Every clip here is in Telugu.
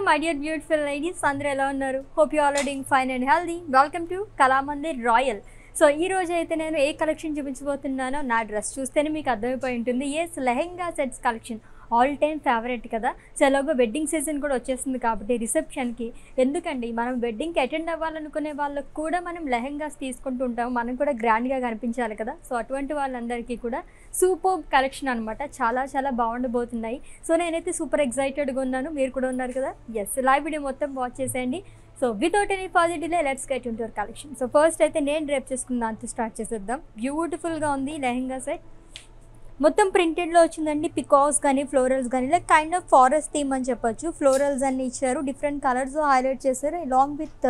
మై డియర్ బ్యూటిఫుల్ లేడీస్ అందరూ ఎలా ఉన్నారు hope you already fine and healthy welcome to Kalamandir royal so ఈ రోజు అయితే నేను ఏ కలెక్షన్ చూపించబోతున్నానో నా డ్రెస్ చూస్తేనే మీకు అర్థమైపోయి ఉంటుంది yes lehenga sets collection all time favourite కదా సో ఎలాగో వెడ్డింగ్ సీజన్ కూడా వచ్చేస్తుంది కాబట్టి రిసెప్షన్కి ఎందుకండి మనం వెడ్డింగ్కి అటెండ్ అవ్వాలనుకునే వాళ్ళకు కూడా మనం లెహెంగాస్ తీసుకుంటూ ఉంటాం మనం కూడా గ్రాండ్గా కనిపించాలి కదా సో అటువంటి వాళ్ళందరికీ కూడా సూపర్ కలెక్షన్ అనమాట చాలా చాలా బాగుండబోతున్నాయి సో నేనైతే సూపర్ ఎక్సైటెడ్గా ఉన్నాను మీరు కూడా ఉన్నారు కదా ఎస్ లైవ్ వీడియో మొత్తం వాచ్ చేసేయండి సో వితౌట్ ఎనీ పాజిటివ్లే let's get into our collection so first అయితే నేను డ్రేప్ చేసుకున్న దాంతో స్టార్ట్ చేసేద్దాం బ్యూటిఫుల్గా ఉంది లెహెంగా సెట్ మొత్తం ప్రింటెడ్లో వచ్చిందండి పికాక్స్ కానీ ఫ్లోరల్స్ కానీ like kind of forest theme అని చెప్పొచ్చు ఫ్లోరల్స్ అన్ని ఇచ్చారు డిఫరెంట్ కలర్స్ హైలైట్ చేశారు along with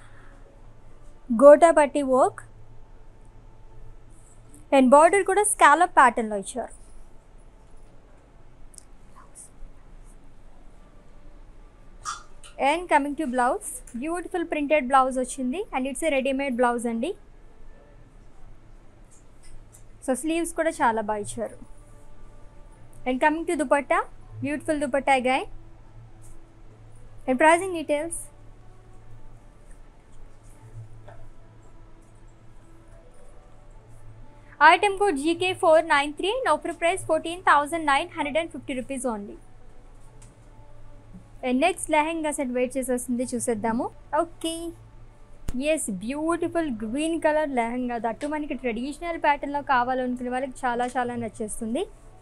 gota patti work and border కూడా స్కాలప్ ప్యాటర్న్లో ఇచ్చారు and coming to blouse beautiful printed blouse వచ్చింది and it's a readymade blouse అండి సో స్లీవ్స్ కూడా చాలా బాగా ఇచ్చారు and coming to dupatta beautiful dupatta guy and pricing details item code GK four nine three and offer price fourteen thousand nine hundred and fifty rupees only next lehenga set weight చేసేస్తుంది చూసేద్దాము okay yes beautiful green colour lehenga that మనకి ట్రెడిషనల్ ప్యాటర్న్లో కావాలనుకునే వాళ్ళకి చాలా చాలా నచ్చేస్తుంది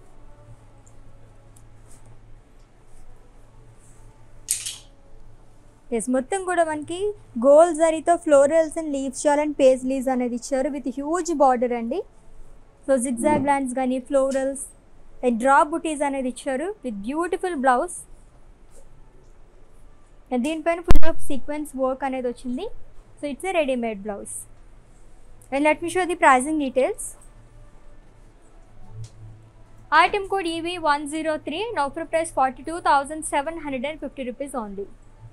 ఎస్ మొత్తం కూడా మనకి గోల్ జరీతో florals and leaves shawl and page leaves అనేది ఇచ్చారు విత్ హ్యూజ్ బార్డర్ అండి సో జిగ్జాగ్ ల్యాండ్స్ కానీ ఫ్లోరల్స్ అండ్ డ్రా బుటీస్ అనేది ఇచ్చారు విత్ బ్యూటిఫుల్ బ్లౌజ్ దీనిపైన ఫుల్ ఆఫ్ సీక్వెన్స్ వర్క్ అనేది వచ్చింది so it's a readymade blouse and let me show the pricing details item code EV one zero three and offer price forty two thousand seven hundred and fifty rupees only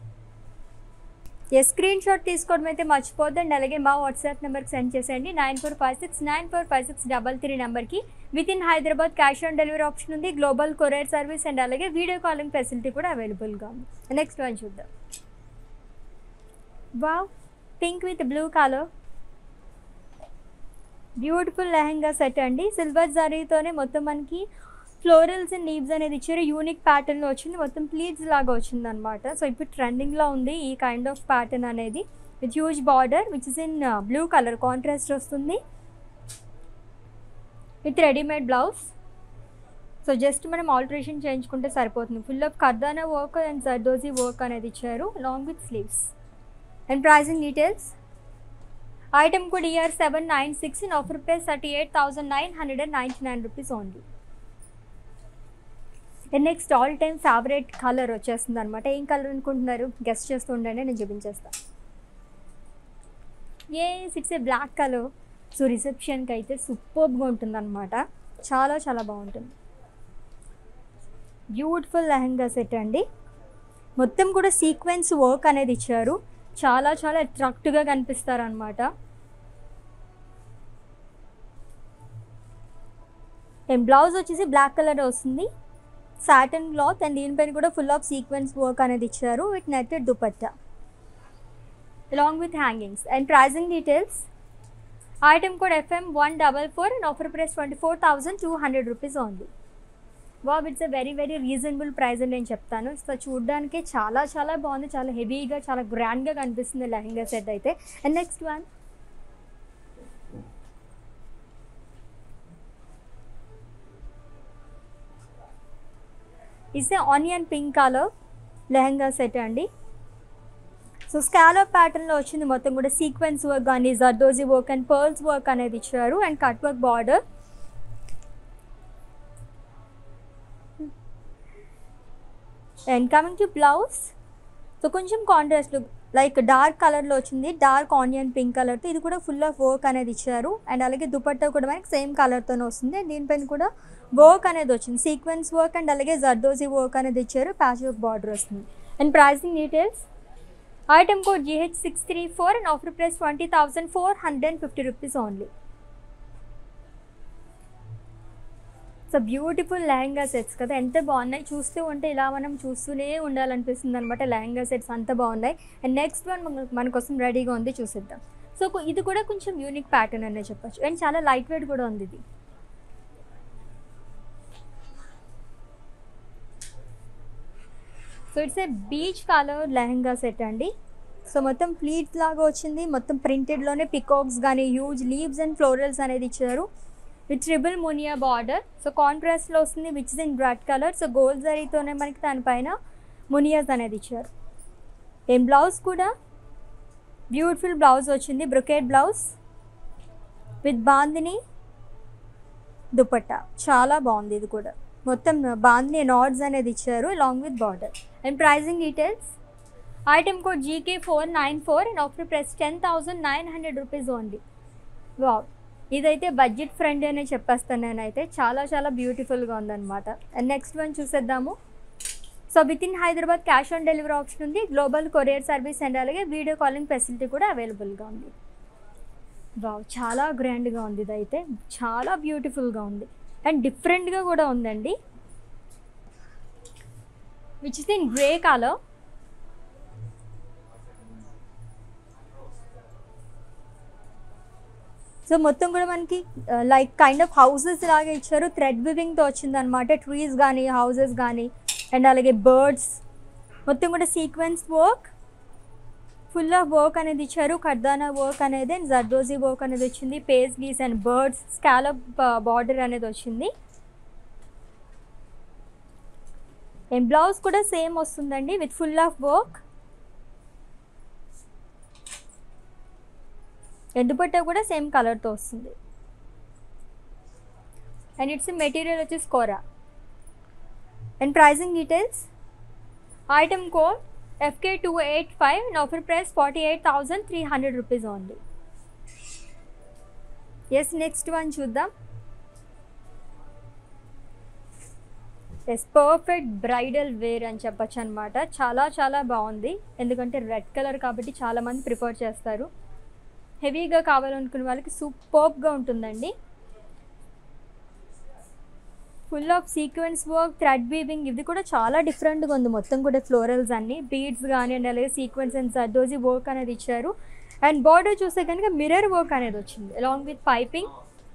yes screen shot తీసుకోవడం అయితే మర్చిపోద్దండి అలాగే మా వాట్సాప్ నెంబర్కి సెండ్ చేసేయండి nine four five six nine four five six double three నెంబర్కి with in Hyderabad cash on delivery option ఉంది గ్లోబల్ కొరియర్ సర్వీస్ అండ్ అలాగే వీడియో కాలింగ్ ఫెసిలిటీ కూడా అవైలబుల్గా ఉంది నెక్స్ట్ వన్ చూద్దాం wow pink with blue colour beautiful lehenga set అండి సిల్వర్ జరీతోనే మొత్తం మనకి ఫ్లోరల్స్ అండ్ లీవ్స్ అనేది ఇచ్చారు యూనిక్ ప్యాటర్న్లో వచ్చింది మొత్తం ప్లీట్స్ లాగా వచ్చింది అనమాట సో ఇప్పుడు ట్రెండింగ్లో ఉంది ఈ కైండ్ ఆఫ్ ప్యాటర్న్ అనేది with huge border which is in blue colour contrast వస్తుంది with readymade blouse so just మనం ఆల్టరేషన్ చేయించుకుంటే సరిపోతుంది full of kardana work and zardozi work అనేది ఇచ్చారు along with sleeves and pricing details item కూడా year seven nine six in offer price thirty eight thousand nine hundred and ninety nine rupees only and next all time favourite colour వచ్చేస్తుంది అనమాట ఏం కలర్ అనుకుంటున్నారు గెస్ట్ చేస్తూ ఉండండి నేను చూపించేస్తాను a it's a black colour so రిసెప్షన్కి అయితే సూపర్గా ఉంటుంది అనమాట చాలా చాలా బాగుంటుంది బ్యూటిఫుల్ లెహంగా సెట్ అండి మొత్తం కూడా సీక్వెన్స్ వర్క్ అనేది ఇచ్చారు చాలా చాలా అట్రాక్టివ్గా కనిపిస్తారు అనమాట అండ్ బ్లౌజ్ వచ్చేసి బ్లాక్ కలర్ వస్తుంది సాటన్ క్లాత్ అండ్ దీనిపైన కూడా ఫుల్ ఆఫ్ సీక్వెన్స్ వర్క్ అనేది ఇచ్చారు with netted dupatta along with hangings and pricing details item code FM one double four and offer price twenty four thousand two hundred rupees only బాబ్ it's a very very reasonable price అని నేను చెప్తాను సో చూడడానికి చాలా చాలా బాగుంది చాలా హెవీగా చాలా గ్రాండ్గా కనిపిస్తుంది లెహంగా సెట్ అయితే and next one is a onion pink colour lehenga set అండి సో స్కాలప్ ప్యాటర్న్లో వచ్చింది మొత్తం కూడా సీక్వెన్స్ వర్క్ కానీ zardozi work and pearls work అనేది ఇచ్చారు and cut work border and coming to blouse so కొంచెం కాంట్రాస్ట్ లైక్ డార్క్ కలర్లో వచ్చింది డార్క్ ఆనియన్ పింక్ కలర్తో ఇది కూడా ఫుల్ ఆఫ్ వర్క్ అనేది ఇచ్చారు అండ్ అలాగే దుపట్టా కూడా మనకి సేమ్ కలర్తోనే వస్తుంది అండ్ దీనిపైన కూడా వర్క్ అనేది వచ్చింది సీక్వెన్స్ వర్క్ అండ్ అలాగే జర్దోజీ వర్క్ అనేది ఇచ్చారు ప్యాచ్ వర్క్ బార్డర్ వస్తుంది and pricing details item code GH six three four and offer price twenty thousand four hundred and fifty rupees only so beautiful lehenga sets కదా ఎంత బాగున్నాయి చూస్తూ ఉంటే ఇలా మనం చూస్తూనే ఉండాలనిపిస్తుంది అనమాట లెహంగా సెట్స్ అంత బాగున్నాయి అండ్ నెక్స్ట్ వన్ మన కోసం రెడీగా ఉంది చూసిద్దాం సో కొ- ఇది కూడా కొంచెం యూనిక్ ప్యాటర్న్ అనే చెప్పొచ్చు అండ్ చాలా లైట్ వెయిట్ కూడా ఉంది ఇది so it's a beach colour lehenga set అండి సో మొత్తం ప్లీట్ లాగా వచ్చింది మొత్తం ప్రింటెడ్లోనే పికాక్స్ కానీ హ్యూజ్ లీవ్స్ అండ్ ఫ్లోరల్స్ అనేది ఇచ్చారు with triple muniya border so కాంట్రాస్ట్లో వస్తుంది which is in broad colour so gold జరీతోనే మనకి దానిపైన మునియాస్ అనేది ఇచ్చారు ఏం బ్లౌజ్ కూడా బ్యూటిఫుల్ బ్లౌజ్ వచ్చింది brocade blouse with bandhani dupatta చాలా బాగుంది ఇది కూడా మొత్తం బాందిని నాడ్స్ అనేది ఇచ్చారు along with border and pricing details item code GK four nine four and offer price ten thousand nine hundred rupees only wow ఇదైతే బడ్జెట్ ఫ్రెండ్ అనే చెప్పేస్తాను నేనైతే చాలా చాలా బ్యూటిఫుల్గా ఉందన్నమాట అండ్ నెక్స్ట్ వన్ చూసేద్దాము so with in Hyderabad cash on delivery option ఉంది గ్లోబల్ కొరియర్ సర్వీస్ అండ్ అలాగే వీడియో కాలింగ్ ఫెసిలిటీ కూడా అవైలబుల్గా ఉంది వావ్ చాలా గ్రాండ్గా ఉంది ఇదైతే చాలా బ్యూటిఫుల్గా ఉంది అండ్ డిఫరెంట్గా కూడా ఉందండి which is in grey colour so మొత్తం కూడా మనకి లైక్ కైండ్ ఆఫ్ హౌసెస్ లాగా ఇచ్చారు థ్రెడ్ వివింగ్తో వచ్చింది అనమాట ట్రీస్ కానీ హౌసెస్ కానీ అండ్ అలాగే బర్డ్స్ మొత్తం కూడా sequence work full of work అనేది ఇచ్చారు కర్దానా వర్క్ అనేది అండ్ జర్దోజీ వర్క్ అనేది వచ్చింది పేస్ గీస్ అండ్ బర్డ్స్ స్కాలప్ బార్డర్ అనేది వచ్చింది అండ్ బ్లౌజ్ కూడా సేమ్ వస్తుందండి with full of work dupatta కూడా సేమ్ కలర్తో వస్తుంది అండ్ ఇట్స్ మెటీరియల్ వచ్చేసి kora and pricing details item code FK two eight five and offer price forty eight thousand three hundred rupees only yes next one చూద్దాం ఎస్ పర్ఫెక్ట్ బ్రైడల్ వేర్ అని చెప్పొచ్చు అనమాట చాలా చాలా బాగుంది ఎందుకంటే రెడ్ కలర్ కాబట్టి చాలామంది ప్రిఫర్ చేస్తారు హెవీగా కావాలనుకునే వాళ్ళకి సూపర్బ్గా ఉంటుందండి full of sequence work thread weaving ఇది కూడా చాలా డిఫరెంట్గా ఉంది మొత్తం కూడా ఫ్లోరల్స్ అన్ని బీడ్స్ కానీ అండ్ అలాగే సీక్వెన్స్ అండ్ సర్దోజీ వర్క్ అనేది ఇచ్చారు అండ్ బార్డర్ చూస్తే కనుక మిర్రర్ వర్క్ అనేది వచ్చింది along with piping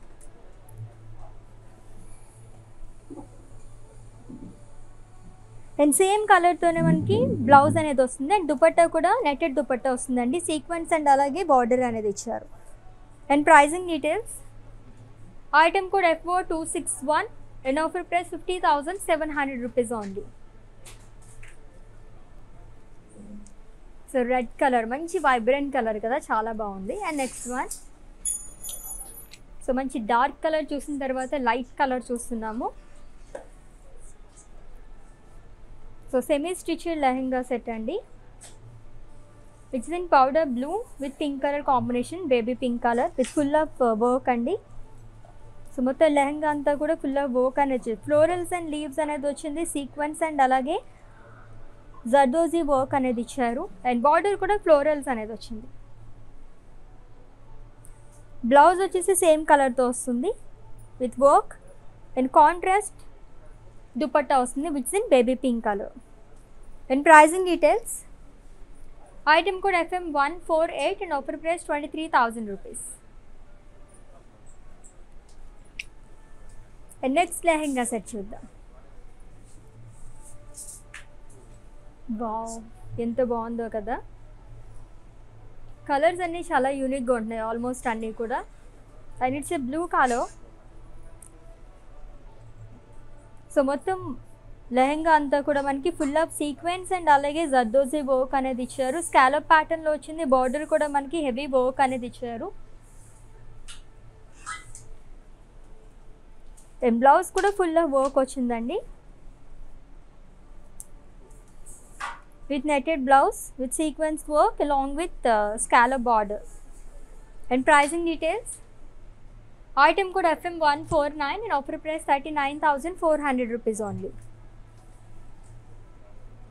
and same కలర్తోనే మనకి బ్లౌజ్ అనేది వస్తుంది అండ్ దుపట్టా కూడా నెట్టెడ్ దుపట్టా వస్తుందండి సీక్వెన్స్ అండ్ అలాగే బార్డర్ అనేది ఇచ్చారు and pricing details item code FO two six one and offer price fifty thousand seven hundred rupees only so red colour మంచి వైబ్రెంట్ కలర్ కదా చాలా బాగుంది అండ్ నెక్స్ట్ వన్ సో మంచి డార్క్ కలర్ చూసిన తర్వాత లైట్ కలర్ చూస్తున్నాము so semi stitched lehenga set అండి it's in powder blue with pink colour combination baby pink colour with full of work అండి సో మొత్తం లెహంగా అంతా కూడా ఫుల్ ఆఫ్ వర్క్ అనేది వచ్చింది ఫ్లోరల్స్ అండ్ లీవ్స్ అనేది వచ్చింది సీక్వెన్స్ అండ్ అలాగే జర్దోజీ వర్క్ అనేది ఇచ్చారు అండ్ బార్డర్ కూడా ఫ్లోరల్స్ అనేది వచ్చింది బ్లౌజ్ వచ్చేసి సేమ్ కలర్తో వస్తుంది with work and contrast dupatta వస్తుంది which in baby pink colour and pricing details item code FM one four eight and offer price twenty three thousand rupees and next lehenga set చూద్దాం వావ్ ఎంత బాగుందో కదా కలర్స్ అన్నీ చాలా యూనిక్గా ఉంటున్నాయి ఆల్మోస్ట్ అన్నీ కూడా and it's a blue colour so మొత్తం లెహంగా అంతా కూడా మనకి ఫుల్ ఆఫ్ సీక్వెన్స్ అండ్ అలాగే జర్దోజీ వర్క్ అనేది ఇచ్చారు స్కాలప్ ప్యాటర్న్లో వచ్చింది బార్డర్ కూడా మనకి హెవీ వర్క్ అనేది ఇచ్చారు బ్లౌజ్ కూడా ఫుల్ ఆఫ్ వర్క్ వచ్చిందండి with netted blouse with sequence work along with uh, scallop border and pricing details item code fm149 and offer price 39400 rupees only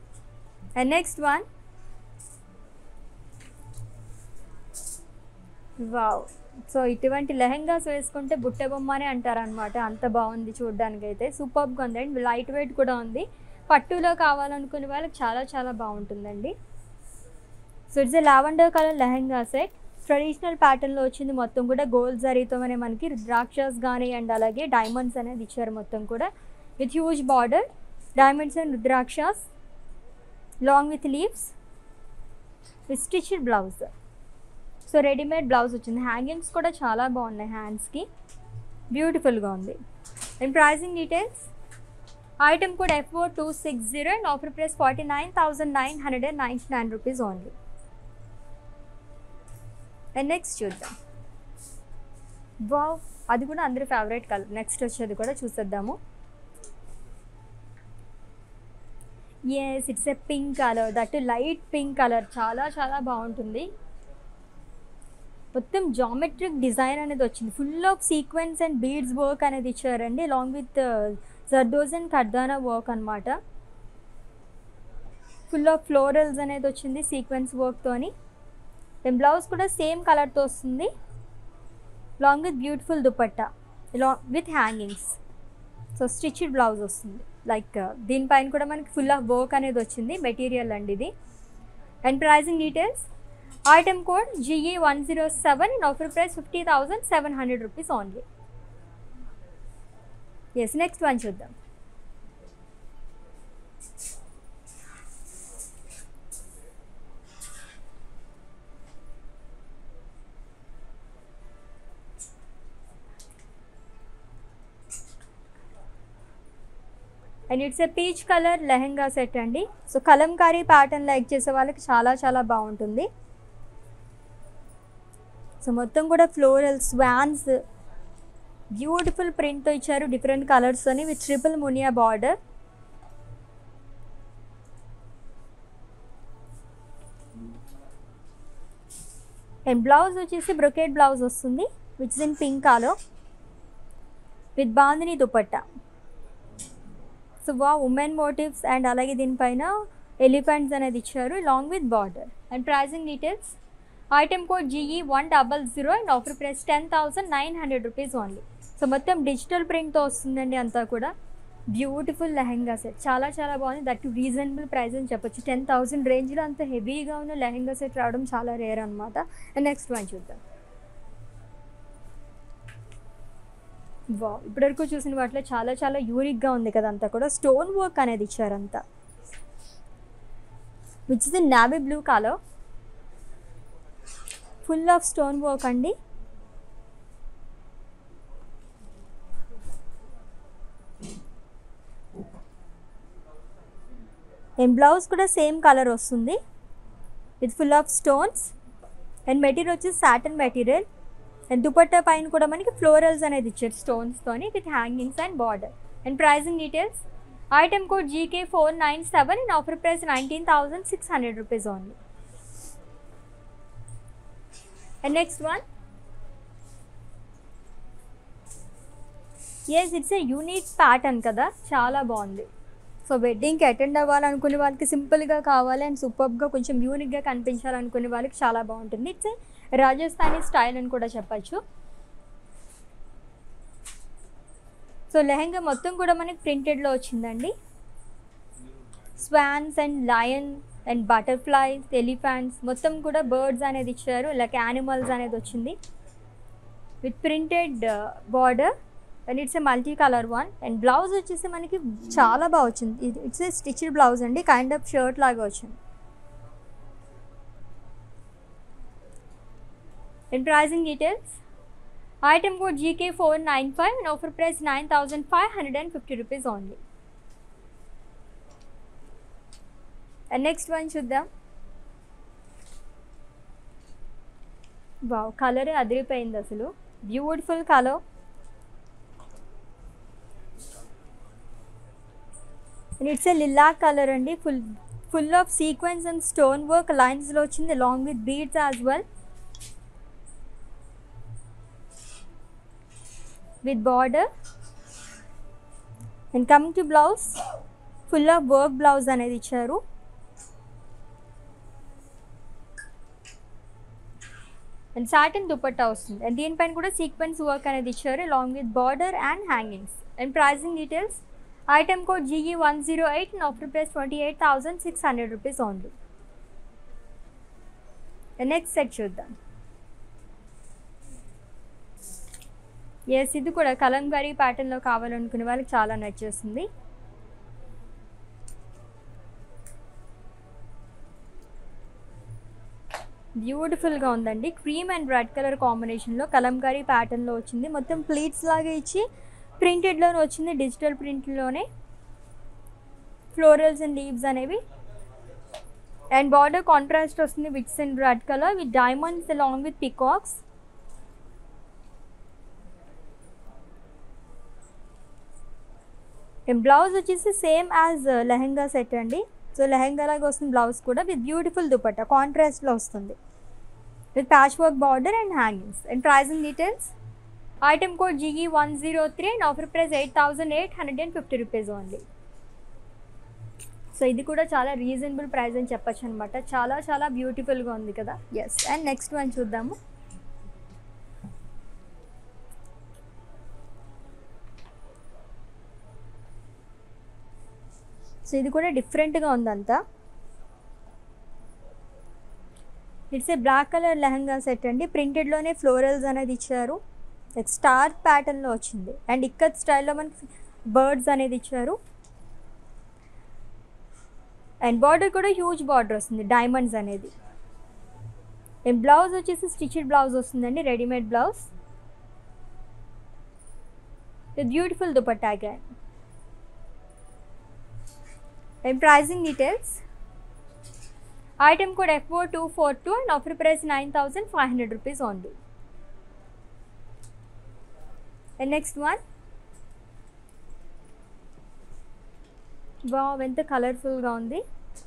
and next one wow so ఇటువంటి లెహెంగాస్ వేసుకుంటే బుట్ట బొమ్మ అని అంటారనమాట అంత బాగుంది చూడడానికి అయితే సూపర్గా ఉంది అండ్ లైట్ వెయిట్ కూడా ఉంది పట్టులో కావాలనుకునే వాళ్ళకి చాలా చాలా బాగుంటుందండి so it's lavender colour lehenga set traditional ప్యాటర్న్లో వచ్చింది మొత్తం కూడా గోల్డ్ జరీతోనే మనకి రుద్రాక్షస్ కానీ అండ్ అలాగే డైమండ్స్ అనేది ఇచ్చారు మొత్తం కూడా with huge border diamonds and rudrakshas long with leaves with stitched blouse so readymade blouse వచ్చింది హ్యాంగింగ్స్ కూడా చాలా బాగున్నాయి హ్యాండ్స్కి బ్యూటిఫుల్గా ఉంది అండ్ ప్రైజింగ్ డీటెయిల్స్ ఐటమ్ కూడా F O two six zero and offer price forty nine thousand nine hundred and ninety nine rupees only and next చూద్దాం వావ్ అది కూడా అందరి ఫేవరెట్ కలర్ నెక్స్ట్ వచ్చేది కూడా చూసేద్దాము yes it's a pink colour that light pink colour చాలా చాలా బాగుంటుంది మొత్తం జామెట్రిక్ డిజైన్ అనేది వచ్చింది full of sequence and beads work అనేది ఇచ్చారండి along with zardoz and kardana work అనమాట ఫుల్ ఆఫ్ ఫ్లోరల్స్ అనేది వచ్చింది సీక్వెన్స్ వర్క్తోని అండ్ బ్లౌజ్ కూడా సేమ్ కలర్తో వస్తుంది long with beautiful dupatta long with hangings so stitched blouse వస్తుంది లైక్ దీనిపైన కూడా మనకి ఫుల్ ఆఫ్ వర్క్ అనేది వచ్చింది మెటీరియల్ అండి ఇది and pricing details item code GE one zero seven and offer price fifty thousand seven hundred rupees only yes next one చూద్దాం and it's a peach colour lehenga set అండి సో కలంకారీ ప్యాటర్న్ లైక్ చేసే వాళ్ళకి చాలా చాలా బాగుంటుంది సో మొత్తం కూడా ఫ్లోరల్ స్వాన్స్ బ్యూటిఫుల్ ప్రింట్తో ఇచ్చారు డిఫరెంట్ కలర్స్తోని with triple Muniya border and blouse వచ్చేసి బ్రొకెట్ బ్లౌజ్ వస్తుంది which in pink colour with bandhani dupatta so వా ఉమెన్ మోటివ్స్ అండ్ అలాగే దీనిపైన ఎలిఫెంట్స్ అనేది ఇచ్చారు long with border and pricing details item code GE one double zero and offer price ten thousand nine hundred rupees only so మొత్తం డిజిటల్ ప్రింట్తో వస్తుందండి అంతా కూడా బ్యూటిఫుల్ లెహెంగా సెట్ చాలా చాలా బాగుంది దట్ రీజనబుల్ ప్రైస్ అని చెప్పొచ్చు టెన్ థౌసండ్ రేంజ్లో అంత హెవీగా ఉన్న లెహెంగా సెట్ రావడం చాలా రేర్ అనమాట అండ్ నెక్స్ట్ వన్ చూద్దాం వా ఇప్పటివరకు చూసిన వాటిలో చాలా చాలా యూనిక్గా ఉంది కదా అంతా కూడా స్టోన్ వర్క్ అనేది ఇచ్చారంతా which is in navy blue colour full of stone work అండి అండ్ బ్లౌజ్ కూడా సేమ్ కలర్ వస్తుంది with full of stones and material వచ్చేసి సాటన్ మెటీరియల్ అండ్ దుపట్టా పైన కూడా మనకి ఫ్లోరల్స్ అనేది ఇచ్చారు స్టోన్స్తోని with hangings and border and pricing details item code GK four nine seven and offer price nineteen thousand six hundred rupees only and next one yes it's a unique pattern కదా చాలా బాగుంది సో వెడ్డింగ్కి అటెండ్ అవ్వాలనుకునే వాళ్ళకి సింపుల్గా కావాలి అండ్ సూపర్గా కొంచెం యూనిక్గా కనిపించాలనుకునే వాళ్ళకి చాలా బాగుంటుంది ఇట్స్ రాజస్థానీ స్టైల్ అని కూడా చెప్పచ్చు సో లెహంగా మొత్తం కూడా మనకి ప్రింటెడ్లో వచ్చిందండి swans and lion and butterflies elephants మొత్తం కూడా బర్డ్స్ అనేది ఇచ్చారు లైక్ యానిమల్స్ అనేది వచ్చింది with printed border and it's a multi colour one and blouse వచ్చేసి మనకి చాలా బాగా వచ్చింది ఇది ఇట్స్ ఏ స్టిచ్డ్ బ్లౌజ్ అండి కైండ్ ఆఫ్ షర్ట్ లాగా వచ్చింది and pricing details item code GK four nine five and offer price nine thousand five hundred and fifty rupees only and next one చూద్దాం వావ్ కలరే అదిరిపోయింది అసలు beautiful colour and it's a lilac colour అండి full full of sequence and stone work లైన్స్లో వచ్చింది long with beads as well with border and coming to blouse full of work blouse అనేది ఇచ్చారు అండ్ సాటిన్ దుపట్టా వస్తుంది అండ్ దీనిపైన కూడా సీక్వెన్స్ వర్క్ అనేది ఇచ్చారు along with border and hangings and pricing details item code GE one zero eight and offer price twenty eight thousand six hundred rupees only next set చూద్దాం ఎస్ ఇది కూడా కలంకారీ ప్యాటర్న్లో కావాలనుకునే వాళ్ళకి చాలా నచ్చేస్తుంది బ్యూటిఫుల్గా ఉందండి క్రీమ్ అండ్ రెడ్ కలర్ కాంబినేషన్లో కలంకారీ ప్యాటర్న్లో వచ్చింది మొత్తం ప్లీట్స్ లాగా ఇచ్చి ప్రింటెడ్లోనే వచ్చింది డిజిటల్ ప్రింట్లోనే ఫ్లోరల్స్ అండ్ లీవ్స్ అనేవి అండ్ బార్డర్ కాంట్రాస్ట్ వస్తుంది whites and red colour with diamonds along with peacocks blouse వచ్చేసి సేమ్ యాజ్ లెహెంగా సెట్ అండి సో లెహెంగా లాగా వస్తుంది బ్లౌజ్ కూడా విత్ బ్యూటిఫుల్ దుపట్టా కాంట్రాస్ట్లో వస్తుంది with patch work border and hangings and pricing details item code GE one zero three and offer price eight thousand eight hundred and fifty rupees only so ఇది కూడా చాలా రీజనబుల్ ప్రైస్ అని చెప్పొచ్చు అనమాట చాలా చాలా బ్యూటిఫుల్గా ఉంది కదా ఎస్ అండ్ నెక్స్ట్ వన్ చూద్దాము సో ఇది కూడా డిఫరెంట్గా ఉందంతా it's a black colour lehenga set అండి ప్రింటెడ్లోనే ఫ్లోరల్స్ అనేది ఇచ్చారు స్టార్ ప్యాటర్న్లో వచ్చింది అండ్ ఇక్కత్ స్టైల్లో మనకి బర్డ్స్ అనేది ఇచ్చారు అండ్ బార్డర్ కూడా హ్యూజ్ బార్డర్ వస్తుంది డైమండ్స్ అనేది అండ్ బ్లౌజ్ వచ్చేసి స్టిచ్డ్ బ్లౌజ్ వస్తుందండి readymade blouse with beautiful dupatta again and pricing details item code F O two four two and offer price nine thousand five hundred rupees only and next one wow ఎంత కలర్ఫుల్గా ఉంది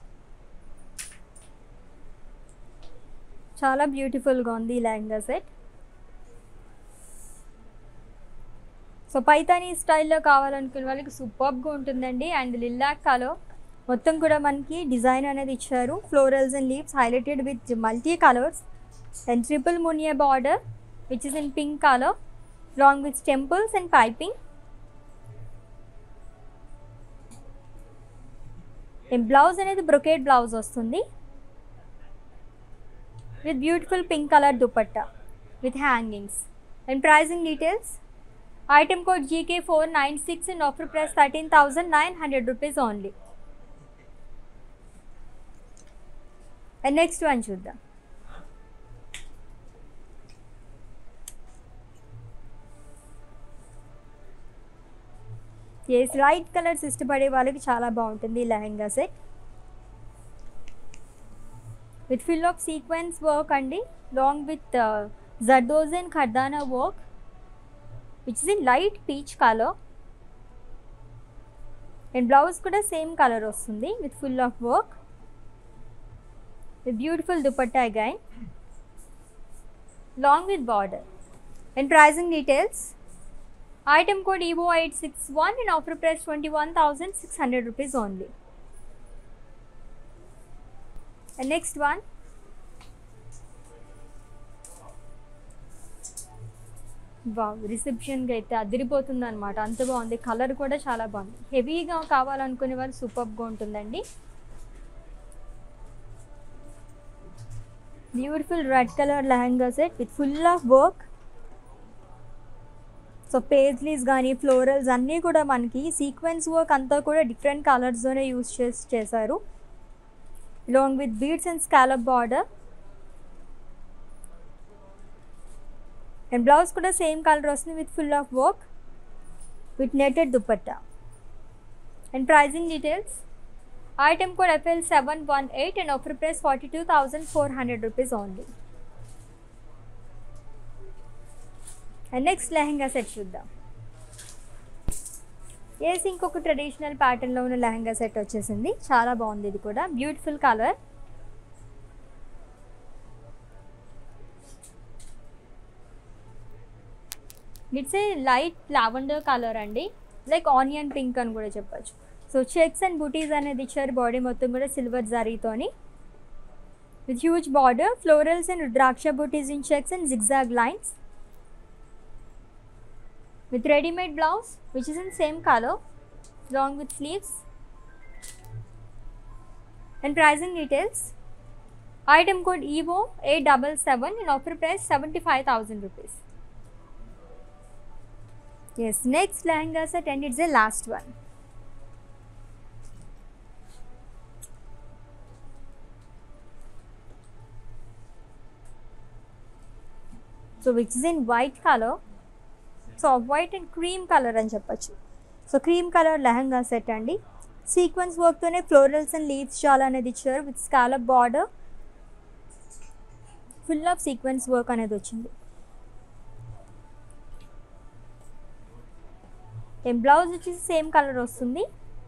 చాలా బ్యూటిఫుల్గా ఉంది ఈ లెహంగా సెట్ సో పైతానీ స్టైల్లో కావాలనుకునే వాళ్ళకి సూపర్గా ఉంటుందండి అండ్ లిల్లాక్కాలో మొత్తం కూడా మనకి డిజైన్ అనేది ఇచ్చారు florals and leaves highlighted with multi colours and triple Muniya border which is in pink colour long with temples and piping blouse అనేది బ్రొకేట్ బ్లౌజ్ వస్తుంది with beautiful pink colour dupatta with hangings and pricing details item code GK four nine six and offer price thirteen thousand nine hundred rupees only and next one చూద్దాం ఎస్ లైట్ కలర్స్ ఇష్టపడే వాళ్ళకి చాలా బాగుంటుంది ఈ lehenga set with fill of sequence work అండి లాంగ్ విత్ జర్దోజన్ ఖర్దానా work which is in light peach colour and blouse కూడా సేమ్ కలర్ వస్తుంది with full of work with beautiful dupatta again long with border and pricing details item code EO eight six one and offer price twenty one thousand six hundred rupees only and next one బాగు రిసెప్షన్కి అయితే అదిరిపోతుంది అనమాట అంత బాగుంది కలర్ కూడా చాలా బాగుంది హెవీగా కావాలనుకునే వాళ్ళు సూపర్గా ఉంటుందండి beautiful red colour lehenga set with full of work so paisleys కానీ ఫ్లోరల్స్ అన్నీ కూడా మనకి సీక్వెన్స్ వర్క్ అంతా కూడా డిఫరెంట్ కలర్స్తోనే యూస్ చేసి చేశారు long with beads and scallop border and blouse కూడా సేమ్ కలర్ వస్తుంది with full of work with netted dupatta and pricing details item code F L seven one eight and offer price forty two thousand four hundred rupees only and next lehenga set చూద్దాం ఏసి ఇంకొక ట్రెడిషనల్ ప్యాటర్న్లో ఉన్న లెహంగా సెట్ వచ్చేసింది చాలా బాగుంది ఇది కూడా beautiful colour it's a light lavender colour అండి లైక్ ఆనియన్ పింక్ అని కూడా చెప్పచ్చు సో చెక్స్ అండ్ బూటీస్ అనేది ఇచ్చారు బాడీ మొత్తం కూడా సిల్వర్ జరీతోని with huge border, florals and rudraksha booties in checks and zigzag lines. With ready-made blouse, which is in same color, along with sleeves. And pricing details. Item code EVO A77 and offer price 75,000 rupees. Yes, next lehenga set and it's the last one. So which is in white colour so white and cream colour అని చెప్పొచ్చు so cream colour lehenga set అండి సీక్వెన్స్ వర్క్తోనే ఫ్లోరల్స్ అండ్ లీవ్స్ చాలా అనేది ఇచ్చారు with scallop border full of sequence work అనేది వచ్చింది ఏం బ్లౌజ్ వచ్చేసి సేమ్ కలర్ వస్తుంది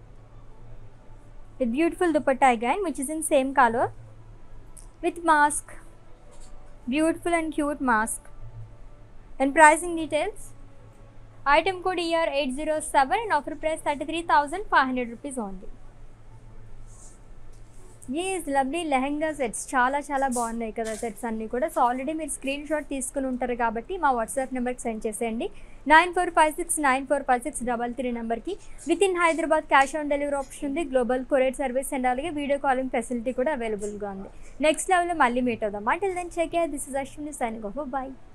with beautiful dupatta again which is in same colour with mask beautiful and cute mask and pricing details item code er 807 and offer price 33500 rupees only these lovely lehenga sets చాలా చాలా బాగున్నాయి కదా సెట్స్ అన్నీ కూడా సో ఆల్రెడీ మీరు స్క్రీన్ షాట్ తీసుకుని ఉంటారు కాబట్టి మా వాట్సాప్ నెంబర్కి సెండ్ చేసేయండి nine four five six nine four five six double three నెంబర్కి with in Hyderabad cash on delivery option ఉంది గ్లోబల్ కొరియర్ సర్వీస్ అండ్ అలాగే వీడియో కాలింగ్ ఫెసిలిటీ కూడా అవైలబుల్గా ఉంది నెక్స్ట్ లెవెల్లో మళ్ళీ మీట్ అవుదాం అంటే then check this is Ashwini signing off bye